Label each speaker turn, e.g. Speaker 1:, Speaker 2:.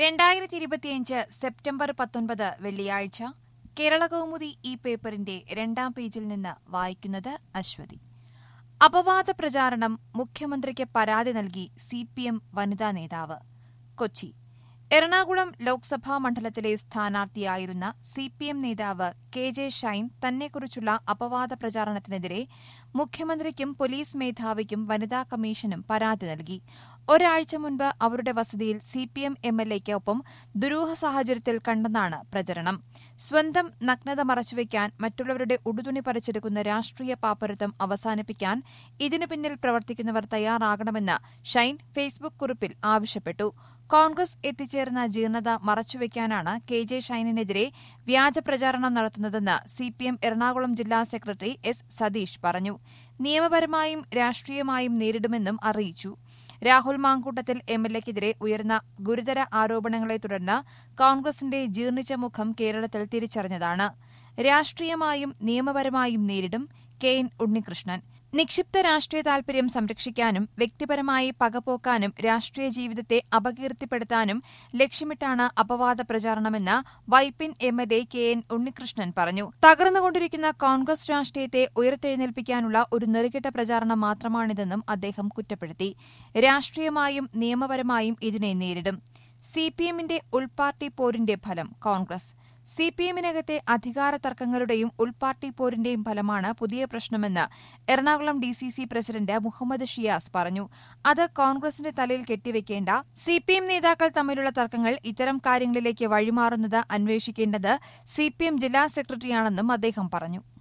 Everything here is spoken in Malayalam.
Speaker 1: രണ്ടായിരത്തി ഇരുപത്തിയഞ്ച് സെപ്റ്റംബർ പത്തൊൻപത് വെള്ളിയാഴ്ച കേരള കൗമുദി ഈ പേപ്പറിന്റെ രണ്ടാം പേജിൽ നിന്ന് വായിക്കുന്നത് അശ്വതി അപവാദ പ്രചാരണം മുഖ്യമന്ത്രിക്ക് പരാതി നൽകി സിപിഎം വനിതാ നേതാവ് കൊച്ചി എറണാകുളം ലോക്സഭാ മണ്ഡലത്തിലെ സ്ഥാനാർത്ഥിയായിരുന്ന സിപിഎം നേതാവ് കെ ജെ ഷൈൻ തന്നെക്കുറിച്ചുള്ള അപവാദ പ്രചാരണത്തിനെതിരെ മുഖ്യമന്ത്രിക്കും പോലീസ് മേധാവിക്കും വനിതാ കമ്മീഷനും പരാതി നൽകി ഒരാഴ്ച മുൻപ് അവരുടെ വസതിയിൽ സിപിഎം എംഎൽഎയ്ക്ക് ഒപ്പം ദുരൂഹ സാഹചര്യത്തിൽ കണ്ടെന്നാണ് പ്രചരണം സ്വന്തം നഗ്നത മറച്ചുവെക്കാൻ മറ്റുള്ളവരുടെ ഉടുതുണി പറിച്ചെടുക്കുന്ന രാഷ്ട്രീയ പാപ്പരത്വം അവസാനിപ്പിക്കാൻ ഇതിനു പിന്നിൽ പ്രവർത്തിക്കുന്നവർ തയ്യാറാകണമെന്ന് ഷൈൻ ഫേസ്ബുക്ക് കുറിപ്പിൽ ആവശ്യപ്പെട്ടു കോൺഗ്രസ് എത്തിച്ചേർന്ന ജീർണത മറച്ചുവെക്കാനാണ് കെ ജെ ഷൈനിനെതിരെ വ്യാജ പ്രചാരണം നടത്തുന്നതെന്ന് സിപിഎം എറണാകുളം ജില്ലാ സെക്രട്ടറി എസ് സതീഷ് പറഞ്ഞു നിയമപരമായും രാഷ്ട്രീയമായും നേരിടുമെന്നും അറിയിച്ചു രാഹുൽ മാങ്കൂട്ടത്തിൽ എംഎൽഎക്കെതിരെ ഉയർന്ന ഗുരുതര ആരോപണങ്ങളെ തുടർന്ന് കോൺഗ്രസിന്റെ ജീർണിച്ച മുഖം കേരളത്തിൽ തിരിച്ചറിഞ്ഞതാണ് രാഷ്ട്രീയമായും നിയമപരമായും നേരിടും കെ എൻ ഉണ്ണികൃഷ്ണൻ നിക്ഷിപ്ത രാഷ്ട്രീയ താൽപര്യം സംരക്ഷിക്കാനും വ്യക്തിപരമായി പകപോക്കാനും രാഷ്ട്രീയ ജീവിതത്തെ അപകീർത്തിപ്പെടുത്താനും ലക്ഷ്യമിട്ടാണ് അപവാദ പ്രചാരണമെന്ന് Vypin MLA K N Unnikrishnan പറഞ്ഞു തകർന്നുകൊണ്ടിരിക്കുന്ന കോൺഗ്രസ് രാഷ്ട്രീയത്തെ ഉയർത്തെഴുന്നേൽപ്പിക്കാനുള്ള ഒരു നെറുകെട്ട പ്രചാരണം മാത്രമാണിതെന്നും അദ്ദേഹം കുറ്റപ്പെടുത്തി രാഷ്ട്രീയമായും നിയമപരമായും ഇതിനെ നേരിടും സിപിഎമ്മിന്റെ ഉൾപാർട്ടി പോരിന്റെ ഫലം കോൺഗ്രസ് സിപിഎമ്മിനകത്തെ അധികാര തർക്കങ്ങളുടെയും ഉൾപാർട്ടി പോരിന്റെയും ഫലമാണ് പുതിയ പ്രശ്നമെന്ന് എറണാകുളം ഡിസിസി പ്രസിഡന്റ് മുഹമ്മദ് ഷിയാസ് പറഞ്ഞു അത് കോൺഗ്രസിന്റെ തലയിൽ കെട്ടിവെക്കേണ്ട സിപിഎം നേതാക്കൾ തമ്മിലുള്ള തർക്കങ്ങൾ ഇത്തരം കാര്യങ്ങളിലേക്ക് വഴിമാറുന്നത് അന്വേഷിക്കേണ്ടത് സിപിഎം ജില്ലാ സെക്രട്ടറിയാണെന്നും അദ്ദേഹം പറഞ്ഞു